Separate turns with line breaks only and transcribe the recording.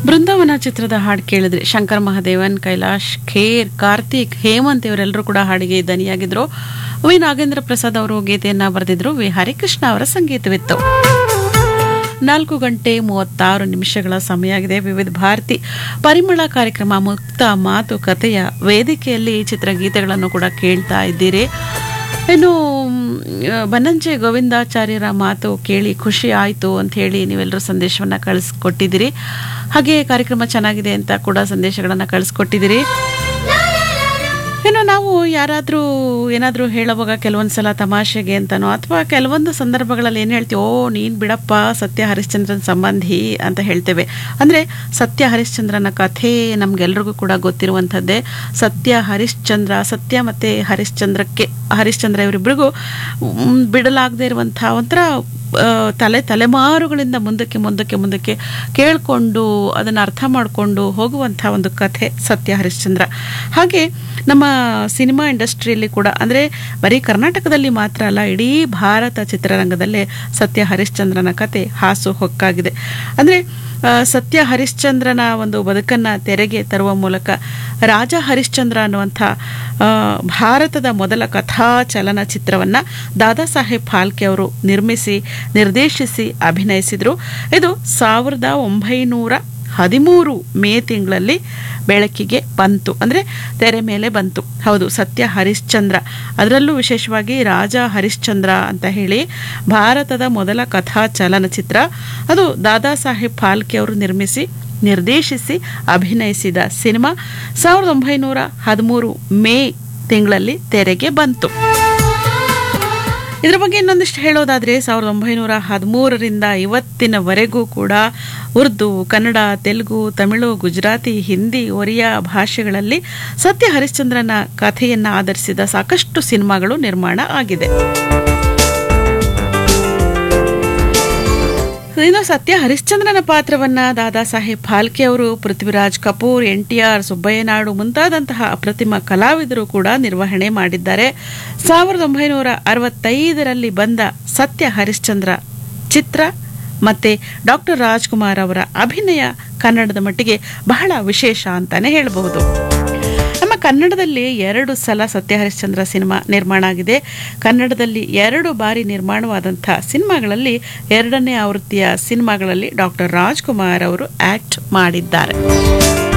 ಬೃಂದಾವನ ಚಿತ್ರದ ಹಾಡು ಕೇಳಿದ್ರಿ ಶಂಕರ್ ಮಹಾದೇವನ್ ಕೈಲಾಶ್ ಖೇರ್ ಕಾರ್ತಿಕ್ ಹೇಮಂತ್ ಇವರೆಲ್ಲರೂ ಕೂಡ ಹಾಡಿಗೆ ದನಿಯಾಗಿದ್ರು ವಿ ನಾಗೇಂದ್ರ ಪ್ರಸಾದ್ ಅವರು ಗೀತೆಯನ್ನ ಬರೆದಿದ್ರು ವಿ ಹರಿಕೃಷ್ಣ ಅವರ ಸಂಗೀತವಿತ್ತು ನಾಲ್ಕು ಗಂಟೆ ಮೂವತ್ತಾರು ನಿಮಿಷಗಳ ಸಮಯ ಆಗಿದೆ ವಿವಿಧ ಭಾರತಿ ಪರಿಮಳ ಕಾರ್ಯಕ್ರಮ ಮುಕ್ತ ಮಾತುಕತೆಯ ವೇದಿಕೆಯಲ್ಲಿ ಚಿತ್ರಗೀತೆಗಳನ್ನು ಕೂಡ ಕೇಳ್ತಾ ಇದ್ದೀರಿ ಇನ್ನು ಮ್, ಬನ್ನಂಜೆ ಗೋವಿಂದಾಚಾರ್ಯರ ಮಾತು ಕೇಳಿ ಖುಷಿ ಆಯಿತು ಅಂತ ಹೇಳಿ ನೀವೆಲ್ಲರೂ ಸಂದೇಶವನ್ನು ಕಳಿಸ್ಕೊಟ್ಟಿದ್ದೀರಿ ಹಾಗೆ ಕಾರ್ಯಕ್ರಮ ಚೆನ್ನಾಗಿದೆ ಅಂತ ಕೂಡ ಸಂದೇಶಗಳನ್ನು ಕಳಿಸ್ಕೊಟ್ಟಿದ್ದೀರಿ ಇನ್ನು ನಾವು ಯಾರಾದರೂ ಏನಾದರೂ ಹೇಳುವಾಗ ಕೆಲವೊಂದು ಸಲ ತಮಾಷೆಗೆ ಅಂತನೋ ಅಥವಾ ಕೆಲವೊಂದು ಸಂದರ್ಭಗಳಲ್ಲಿ ಏನು ಹೇಳ್ತೀವಿ ಓ ನೀನು ಬಿಡಪ್ಪ ಸತ್ಯ ಹರಿಶ್ಚಂದ್ರನ್ ಸಂಬಂಧಿ ಅಂತ ಹೇಳ್ತೇವೆ ಅಂದರೆ ಸತ್ಯ ಹರಿಶ್ಚಂದ್ರನ ಕಥೆ ನಮಗೆಲ್ರಿಗೂ ಕೂಡ ಗೊತ್ತಿರುವಂಥದ್ದೇ ಸತ್ಯ ಹರಿಶ್ಚಂದ್ರ ಸತ್ಯ ಮತ್ತು ಹರಿಶ್ಚಂದ್ರಕ್ಕೆ ಹರಿಶ್ಚಂದ್ರ ಇವರಿಬ್ಬರಿಗೂ ಮ್, ಬಿಡಲಾಗದೇ ಇರುವಂಥ ಒಂಥರ ಆ, ತಲೆ ತಲೆಮಾರುಗಳಿಂದ ಮುಂದಕ್ಕೆ ಮುಂದಕ್ಕೆ ಮುಂದಕ್ಕೆ ಕೇಳಿಕೊಂಡು ಅದನ್ನು ಅರ್ಥ ಮಾಡಿಕೊಂಡು ಹೋಗುವಂಥ ಒಂದು ಕಥೆ ಸತ್ಯ ಹರಿಶ್ಚಂದ್ರ ಹಾಗೆ ನಮ್ಮ ಸಿನಿಮಾ ಇಂಡಸ್ಟ್ರಿಯಲ್ಲಿ ಕೂಡ ಅಂದರೆ ಬರೀ ಕರ್ನಾಟಕದಲ್ಲಿ ಮಾತ್ರ ಅಲ್ಲ ಇಡೀ ಭಾರತ ಚಿತ್ರರಂಗದಲ್ಲೇ ಸತ್ಯ ಹರಿಶ್ಚಂದ್ರನ ಕತೆ ಹಾಸು ಹೊಕ್ಕಾಗಿದೆ ಅಂದರೆ ಆ, ಸತ್ಯ ಹರಿಶ್ಚಂದ್ರನ ಒಂದು ಬದುಕನ್ನು ತೆರೆಗೆ ತರುವ ಮೂಲಕ ರಾಜ ಹರಿಶ್ಚಂದ್ರ ಅನ್ನುವಂಥ ಆ, ಭಾರತದ ಮೊದಲ ಕಥಾ ಚಲನಚಿತ್ರವನ್ನು ದಾದಾ ಸಾಹೇಬ್ ಫಾಲ್ಕೆ ಅವರು ನಿರ್ಮಿಸಿ ನಿರ್ದೇಶಿಸಿ ಅಭಿನಯಿಸಿದರು ಇದು ಸಾವಿರದ ಒಂಬೈನೂರ ಹದಿಮೂರು ಮೇ ತಿಂಗಳಲ್ಲಿ ಬೆಳಕಿಗೆ ಬಂತು ಅಂದರೆ ತೆರೆ ಮೇಲೆ ಬಂತು ಹೌದು ಸತ್ಯ ಹರಿಶ್ಚಂದ್ರ ಅದರಲ್ಲೂ ವಿಶೇಷವಾಗಿ ರಾಜ ಹರಿಶ್ಚಂದ್ರ ಅಂತ ಹೇಳಿ ಭಾರತದ ಮೊದಲ ಕಥಾ ಚಲನಚಿತ್ರ ಅದು ದಾದಾ ಸಾಹೇಬ್ ಫಾಲ್ಕೆ ಅವರು ನಿರ್ಮಿಸಿ ನಿರ್ದೇಶಿಸಿ ಅಭಿನಯಿಸಿದ ಸಿನಿಮಾ ಸಾವಿರದ ಒಂಬೈನೂರ ಹದಿಮೂರು ಮೇ ತಿಂಗಳಲ್ಲಿ ತೆರೆಗೆ ಬಂತು ಇದರ ಬಗ್ಗೆ ಇನ್ನೊಂದಿಷ್ಟು ಹೇಳೋದಾದರೆ ಸಾವಿರದ ಒಂಬೈನೂರ ಹದಿಮೂರರಿಂದ ಇವತ್ತಿನವರೆಗೂ ಕೂಡ ಉರ್ದು ಕನ್ನಡ ತೆಲುಗು ತಮಿಳು ಗುಜರಾತಿ ಹಿಂದಿ ಒರಿಯಾ ಭಾಷೆಗಳಲ್ಲಿ ಸತ್ಯ ಹರಿಶ್ಚಂದ್ರನ ಕಥೆಯನ್ನು ಆಧರಿಸಿದ ಸಾಕಷ್ಟು ಸಿನಿಮಾಗಳು ನಿರ್ಮಾಣ ಆಗಿದೆ ಇನ್ನು ಸತ್ಯ ಹರಿಶ್ಚಂದ್ರನ ಪಾತ್ರವನ್ನ ದಾದಾ ಸಾಹೇಬ್ ಫಾಲ್ಕೆ ಅವರು Prithviraj Kapoor N T R ಸುಬ್ಬಯ್ಯನಾಡು ಮುಂತಾದಂತಹ ಅಪ್ರತಿಮ ಕಲಾವಿದರು ಕೂಡ ನಿರ್ವಹಣೆ ಮಾಡಿದ್ದಾರೆ ಸಾವಿರದ ಒಂಬೈನೂರ ಅರವತ್ತೈದರಲ್ಲಿ ಬಂದ ಸತ್ಯ ಹರಿಶ್ಚಂದ್ರ ಚಿತ್ರ ಮತ್ತೆ ಡಾಕ್ಟರ್ ರಾಜ್ಕುಮಾರ್ ಅವರ ಅಭಿನಯ ಕನ್ನಡದ ಮಟ್ಟಿಗೆ ಬಹಳ ವಿಶೇಷ ಅಂತಾನೆ ಹೇಳಬಹುದು ನಮ್ಮ ಕನ್ನಡದಲ್ಲಿ ಎರಡು ಸಲ ಸತ್ಯ ಹರಿಶ್ಚಂದ್ರ ಸಿನಿಮಾ ನಿರ್ಮಾಣ ಆಗಿದೆ ಕನ್ನಡದಲ್ಲಿ ಎರಡು ಬಾರಿ ನಿರ್ಮಾಣವಾದಂಥ ಸಿನಿಮಾಗಳಲ್ಲಿ ಎರಡನೇ ಆವೃತ್ತಿಯ ಸಿನಿಮಾಗಳಲ್ಲಿ ಡಾಕ್ಟರ್ ರಾಜ್ಕುಮಾರ್ ಅವರು ಆಕ್ಟ್ ಮಾಡಿದ್ದಾರೆ